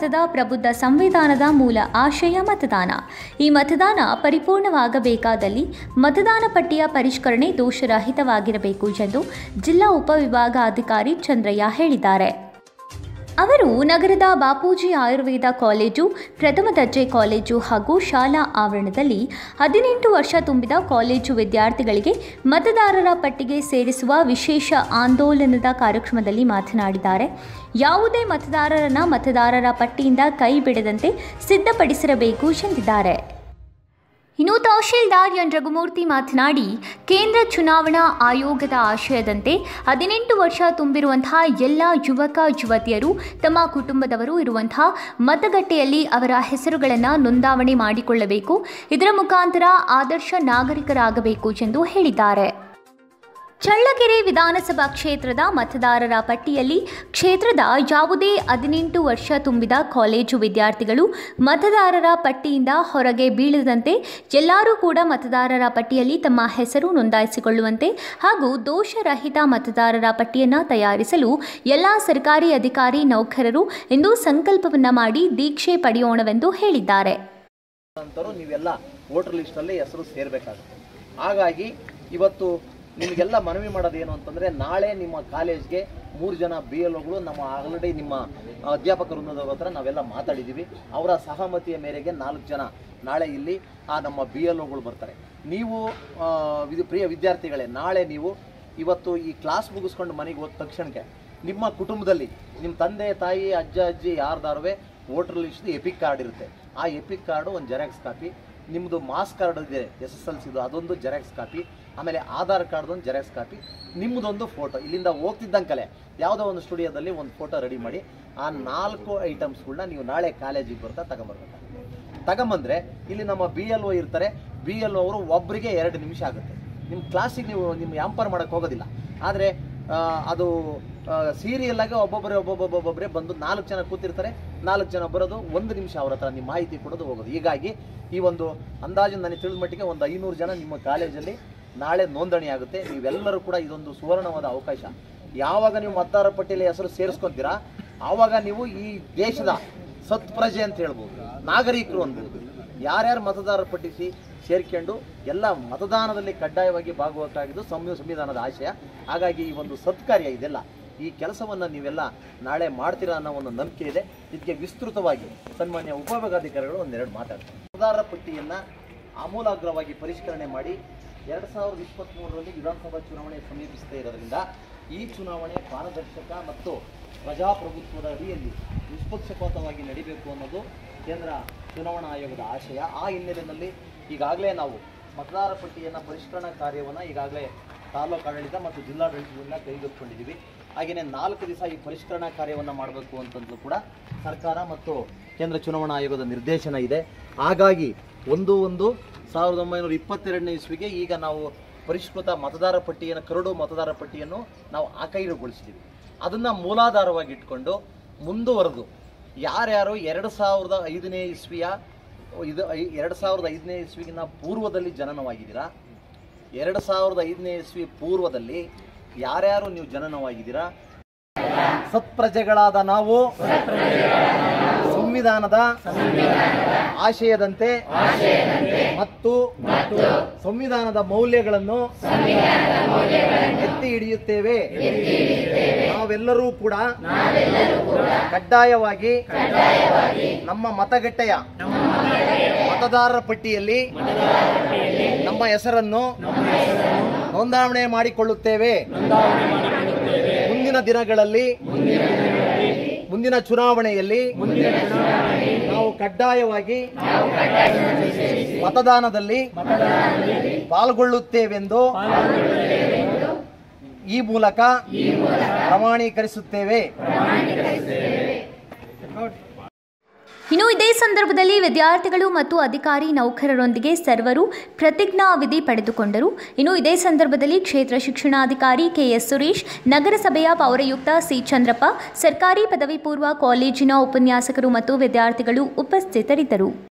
ಭಾರತದ ಪ್ರಬುದ್ಧ ಸಂವಿಧಾನದ ಮೂಲ ಆಶಯ ಮತದಾನ ಈ ಮತದಾನ ಪರಿಪೂರ್ಣವಾಗಬೇಕಾದಲ್ಲಿ ಮತದಾನ ಪಟ್ಟಿಯ ಪರಿಷ್ಕರಣೆ ದೋಷರಹಿತವಾಗಿರಬೇಕು ಎಂದು ಜಿಲ್ಲಾ ಉಪವಿಭಾಗಾಧಿಕಾರಿ ಚಂದ್ರಯ್ಯ ಹೇಳಿದ್ದಾರೆ ಅವರು ನಗರದ ಬಾಪೂಜಿ ಆಯುರ್ವೇದ ಕಾಲೇಜು ಪ್ರಥಮ ದರ್ಜೆ ಕಾಲೇಜು ಹಾಗೂ ಶಾಲಾ ಆವರಣದಲ್ಲಿ ಹದಿನೆಂಟು ವರ್ಷ ತುಂಬಿದ ಕಾಲೇಜು ವಿದ್ಯಾರ್ಥಿಗಳಿಗೆ ಮತದಾರರ ಪಟ್ಟಿಗೆ ಸೇರಿಸುವ ವಿಶೇಷ ಆಂದೋಲನದ ಕಾರ್ಯಕ್ರಮದಲ್ಲಿ ಮಾತನಾಡಿದ್ದಾರೆ ಯಾವುದೇ ಮತದಾರರನ್ನ ಮತದಾರರ ಪಟ್ಟಿಯಿಂದ ಕೈ ಬಿಡದಂತೆ ಸಿದ್ಧಪಡಿಸಿರಬೇಕು ಎಂದಿದ್ದಾರೆ ಇನ್ನು ತಹಶೀಲ್ದಾರ್ ಎನ್ ರಘುಮೂರ್ತಿ ಮಾತನಾಡಿ ಕೇಂದ್ರ ಚುನಾವಣಾ ಆಯೋಗದ ಆಶಯದಂತೆ ಹದಿನೆಂಟು ವರ್ಷ ತುಂಬಿರುವಂತಹ ಎಲ್ಲ ಯುವಕ ಯುವತಿಯರು ತಮ್ಮ ಕುಟುಂಬದವರು ಇರುವಂತಹ ಮತಗಟ್ಟೆಯಲ್ಲಿ ಅವರ ಹೆಸರುಗಳನ್ನು ನೋಂದಾವಣೆ ಮಾಡಿಕೊಳ್ಳಬೇಕು ಇದರ ಮುಖಾಂತರ ಆದರ್ಶ ನಾಗರಿಕರಾಗಬೇಕು ಎಂದು ಹೇಳಿದ್ದಾರೆ ಚಳ್ಳಕೆರೆ ವಿಧಾನಸಭಾ ಕ್ಷೇತ್ರದ ಮತದಾರರ ಪಟ್ಟಿಯಲ್ಲಿ ಕ್ಷೇತ್ರದ ಯಾವುದೇ ಹದಿನೆಂಟು ವರ್ಷ ತುಂಬಿದ ಕಾಲೇಜು ವಿದ್ಯಾರ್ಥಿಗಳು ಮತದಾರರ ಪಟ್ಟಿಯಿಂದ ಹೊರಗೆ ಬೀಳದಂತೆ ಎಲ್ಲರೂ ಕೂಡ ಮತದಾರರ ಪಟ್ಟಿಯಲ್ಲಿ ತಮ್ಮ ಹೆಸರು ನೋಂದಾಯಿಸಿಕೊಳ್ಳುವಂತೆ ಹಾಗೂ ದೋಷರಹಿತ ಮತದಾರರ ಪಟ್ಟಿಯನ್ನು ತಯಾರಿಸಲು ಎಲ್ಲ ಸರ್ಕಾರಿ ಅಧಿಕಾರಿ ನೌಕರರು ಎಂದು ಸಂಕಲ್ಪವನ್ನ ಮಾಡಿ ದೀಕ್ಷೆ ಪಡೆಯೋಣವೆಂದು ಹೇಳಿದ್ದಾರೆ ಅಂತರೂ ನೀವೆಲ್ಲ ವೋಟರ್ ಲಿಸ್ಟಲ್ಲಿ ಹೆಸರು ಸೇರಬೇಕಾಗುತ್ತೆ ಹಾಗಾಗಿ ಇವತ್ತು ನಿಮಗೆಲ್ಲ ಮನವಿ ಮಾಡೋದು ಏನು ಅಂತಂದರೆ ನಾಳೆ ನಿಮ್ಮ ಕಾಲೇಜ್ಗೆ ಮೂರು ಜನ ಬಿ ಎಲ್ ಒಗಳು ನಮ್ಮ ಆಲ್ರೆಡಿ ನಿಮ್ಮ ಅಧ್ಯಾಪಕ ವೃಂದದವ್ರ ಹತ್ರ ನಾವೆಲ್ಲ ಮಾತಾಡಿದ್ದೀವಿ ಅವರ ಸಹಮತಿಯ ಮೇರೆಗೆ ನಾಲ್ಕು ಜನ ನಾಳೆ ಇಲ್ಲಿ ಆ ನಮ್ಮ ಬಿ ಎಲ್ ಒಗಳು ಬರ್ತಾರೆ ನೀವು ಆ, ವಿದ್- ಪ್ರಿಯ ವಿದ್ಯಾರ್ಥಿಗಳೇ ನಾಳೆ ನೀವು ಇವತ್ತು ಈ ಕ್ಲಾಸ್ ಮುಗಿಸ್ಕೊಂಡು ಮನೆಗೆ ಹೋದ ತಕ್ಷಣಕ್ಕೆ ನಿಮ್ಮ ಕುಟುಂಬದಲ್ಲಿ ನಿಮ್ಮ ತಂದೆ ತಾಯಿ ಅಜ್ಜ ಅಜ್ಜಿ ಯಾರ್ದಾರುವೆ ವೋಟರ್ ಲಿಸ್ಟ್ ಎಪಿಕ್ ಕಾರ್ಡ್ ಇರುತ್ತೆ ಆ ಎಪಿಕ್ ಕಾರ್ಡು ಒಂದು ಜೆರಾಕ್ಸ್ ಕಾಪಿ ನಿಮ್ಮದು ಮಾಸ್ ಕಾರ್ಡ್ ಇದೆ ಎಸ್ ಎಸ್ ಎಲ್ ಸಿದು ಅದೊಂದು ಜೆರಾಕ್ಸ್ ಕಾಪಿ ಆಮೇಲೆ ಆಧಾರ್ ಕಾರ್ಡ್ದೊಂದು ಜೆರಾಕ್ಸ್ ಕಾಪಿ ನಿಮ್ಮದೊಂದು ಫೋಟೋ ಇಲ್ಲಿಂದ ಹೋಗ್ತಿದ್ದಂಕಲೆ ಯಾವುದೋ ಒಂದು ಸ್ಟುಡಿಯೋದಲ್ಲಿ ಒಂದು ಫೋಟೋ ರೆಡಿ ಮಾಡಿ ಆ ನಾಲ್ಕು ಐಟಮ್ಸ್ಗಳನ್ನ ನೀವು ನಾಳೆ ಕಾಲೇಜಿಗೆ ಬರ್ತಾ ತಗೊಂಬರ್ಬೇಕಾಗುತ್ತೆ ತಗೊಂಬಂದ್ರೆ ಇಲ್ಲಿ ನಮ್ಮ ಬಿ ಎಲ್ ಒ ಇರ್ತಾರೆ ಬಿ ಎಲ್ ಒ ಅವರು ಒಬ್ಬರಿಗೆ ಎರಡು ನಿಮಿಷ ಆಗುತ್ತೆ ನಿಮ್ಮ ಕ್ಲಾಸಿಗೆ ನೀವು ನಿಮ್ಮ ಯಾಂಪರ್ ಮಾಡೋಕ್ಕೆ ಹೋಗೋದಿಲ್ಲ ಆದರೆ ಅದು ಸೀರಿಯಲ್ ಆಗಿ ಒಬ್ಬೊಬ್ಬರೇ ಒಬ್ಬೊಬ್ಬೊಬ್ಬೊಬ್ಬರೇ ಬಂದು ನಾಲ್ಕು ಜನ ಕೂತಿರ್ತಾರೆ ನಾಲ್ಕು ಜನ ಬರೋದು ಒಂದು ನಿಮಿಷ ಅವ್ರ ಹತ್ರ ನಿಮ್ಮ ಮಾಹಿತಿ ಕೊಡೋದು ಹೋಗೋದು ಹೀಗಾಗಿ ಈ ಒಂದು ಅಂದಾಜು ನನಗೆ ತಿಳಿದ ಮಟ್ಟಿಗೆ ಒಂದು ಐನೂರು ಜನ ನಿಮ್ಮ ಕಾಲೇಜಲ್ಲಿ ನಾಳೆ ನೋಂದಣಿ ಆಗುತ್ತೆ ನೀವೆಲ್ಲರೂ ಕೂಡ ಇದೊಂದು ಸುವರ್ಣವಾದ ಅವಕಾಶ ಯಾವಾಗ ನೀವು ಮತದಾರರ ಪಟ್ಟಿಯಲ್ಲಿ ಹೆಸರು ಸೇರಿಸ್ಕೊಂತೀರಾ ಆವಾಗ ನೀವು ಈ ದೇಶದ ಸತ್ಪ್ರಜೆ ಅಂತ ಹೇಳ್ಬೋದು ನಾಗರಿಕರು ಅನ್ಬೋದು ಯಾರ್ಯಾರು ಮತದಾರರ ಪಟ್ಟಿ ಸಿ- ಸೇರ್ಕೊಂಡು ಎಲ್ಲ ಮತದಾನದಲ್ಲಿ ಕಡ್ಡಾಯವಾಗಿ ಭಾಗವಹಿಸಲಾಗಿದ್ದು ಸಂವಿ ಸಂವಿಧಾನದ ಆಶಯ ಹಾಗಾಗಿ ಈ ಒಂದು ಸತ್ಕಾರ್ಯ ಇದೆಲ್ಲ ಈ ಕೆಲಸವನ್ನು ನೀವೆಲ್ಲ ನಾಳೆ ಮಾಡ್ತೀರಾ ಅನ್ನೋ ಒಂದು ನಂಬಿಕೆ ಇದೆ ಇದಕ್ಕೆ ವಿಸ್ತೃತವಾಗಿ ಸನ್ಮಾನ್ಯ ಉಪವಿಭಾಗಾಧಿಕಾರಿಗಳು ಒಂದೆರಡು ಮಾತಾಡ್ತಾರೆ ಮತದಾರರ ಪಟ್ಟಿಯನ್ನು ಆಮೂಲಾಗ್ರವಾಗಿ ಪರಿಷ್ಕರಣೆ ಮಾಡಿ ಎರಡು ಸಾವಿರದ ಇಪ್ಪತ್ತ್ಮೂರರಲ್ಲಿ ವಿಧಾನಸಭಾ ಚುನಾವಣೆ ಸಮೀಪಿಸ್ತಾ ಇರೋದ್ರಿಂದ ಈ ಚುನಾವಣೆ ಪಾರದರ್ಶಕ ಮತ್ತು ಪ್ರಜಾಪ್ರಭುತ್ವದ ಅಡಿಯಲ್ಲಿ ನಿಷ್ಪಕ್ಷಪಾತವಾಗಿ ನಡಿಬೇಕು ಅನ್ನೋದು ಕೇಂದ್ರ ಚುನಾವಣಾ ಆಯೋಗದ ಆಶಯ ಆ ಹಿನ್ನೆಲೆಯಲ್ಲಿ ಈಗಾಗಲೇ ನಾವು ಮತದಾರ ಪಟ್ಟಿಯನ್ನು ಪರಿಷ್ಕರಣಾ ಕಾರ್ಯವನ್ನು ಈಗಾಗಲೇ ತಾಲೂಕು ಆಡಳಿತ ಮತ್ತು ಜಿಲ್ಲಾಡಳಿತದಿಂದ ಕೈಗೆತ್ತಿಕೊಂಡಿದ್ದೀವಿ ಹಾಗೆಯೇ ನಾಲ್ಕು ದಿವಸ ಈ ಪರಿಷ್ಕರಣಾ ಕಾರ್ಯವನ್ನು ಮಾಡಬೇಕು ಅಂತಂದ್ರೂ ಕೂಡ ಸರ್ಕಾರ ಮತ್ತು ಕೇಂದ್ರ ಚುನಾವಣಾ ಆಯೋಗದ ನಿರ್ದೇಶನ ಇದೆ ಹಾಗಾಗಿ ಒಂದು ಒಂದು ಸಾವಿರದ ಒಂಬೈನೂರ ಇಪ್ಪತ್ತೆರಡನೇ ಇಸ್ವಿಗೆ ಈಗ ನಾವು ಪರಿಷ್ಕೃತ ಮತದಾರ ಪಟ್ಟಿಯನ್ನು ಕರಡು ಮತದಾರ ಪಟ್ಟಿಯನ್ನು ನಾವು ಆಕೈರುಗೊಳಿಸಿದ್ದೀವಿ ಅದನ್ನು ಮೂಲಾಧಾರವಾಗಿ ಇಟ್ಕೊಂಡು ಮುಂದುವರೆದು ಯಾರ್ಯಾರು ಎರಡು ಸಾವಿರದ ಐದನೇ ಇಸ್ವಿಯ ಇದು ಐ- ಎರಡು ಸಾವಿರದ ಐದನೇ ಇಸ್ವಿಗಿನ ಪೂರ್ವದಲ್ಲಿ ಜನನವಾಗಿದ್ದೀರಾ ಎರಡು ಸಾವಿರದ ಐದನೇ ಇಸ್ವಿ ಪೂರ್ವದಲ್ಲಿ ಯಾರ್ಯಾರು ನೀವು ಜನನವಾಗಿದ್ದೀರಾ ಸತ್ಪ್ರಜೆಗಳಾದ ನಾವು ಸಂವಿಧಾನದ ಆಶಯದಂತೆ ಮತ್ತು ಸಂವಿಧಾನದ ಮೌಲ್ಯಗಳನ್ನು ಎತ್ತಿ ಹಿಡಿಯುತ್ತೇವೆ ನಾವೆಲ್ಲರೂ ಕೂಡ ಕಡ್ಡಾಯವಾಗಿ ನಮ್ಮ ಮತಗಟ್ಟೆಯ ಮತದಾರರ ಪಟ್ಟಿಯಲ್ಲಿ ನಮ್ಮ ಹೆಸರನ್ನು ನೋಂದಾವಣೆ ಮಾಡಿಕೊಳ್ಳುತ್ತೇವೆ ಮುಂದಿನ ದಿನಗಳಲ್ಲಿ ಮುಂದಿನ ಚುನಾವಣೆಯಲ್ಲಿ ನಾವು ಕಡ್ಡಾಯವಾಗಿ ಮತದಾನದಲ್ಲಿ ಪಾಲ್ಗೊಳ್ಳುತ್ತೇವೆಂದು ಈ ಮೂಲಕ ಪ್ರಮಾಣೀಕರಿಸುತ್ತೇವೆ ಇನ್ನು ಇದೇ ಸಂದರ್ಭದಲ್ಲಿ ವಿದ್ಯಾರ್ಥಿಗಳು ಮತ್ತು ಅಧಿಕಾರಿ ನೌಕರರೊಂದಿಗೆ ಸರ್ವರು ಪ್ರತಿಜ್ಞಾವಿಧಿ ಪಡೆದುಕೊಂಡರು ಇನ್ನು ಇದೇ ಸಂದರ್ಭದಲ್ಲಿ ಕ್ಷೇತ್ರ ಶಿಕ್ಷಣಾಧಿಕಾರಿ ಕೆಎಸ್ ಸುರೇಶ್ ನಗರಸಭೆಯ ಪೌರಾಯುಕ್ತ ಸಿ ಚಂದ್ರಪ್ಪ ಸರ್ಕಾರಿ ಪದವಿ ಪೂರ್ವ ಕಾಲೇಜಿನ ಉಪನ್ಯಾಸಕರು ಮತ್ತು ವಿದ್ಯಾರ್ಥಿಗಳು ಉಪಸ್ಥಿತರಿದ್ದರು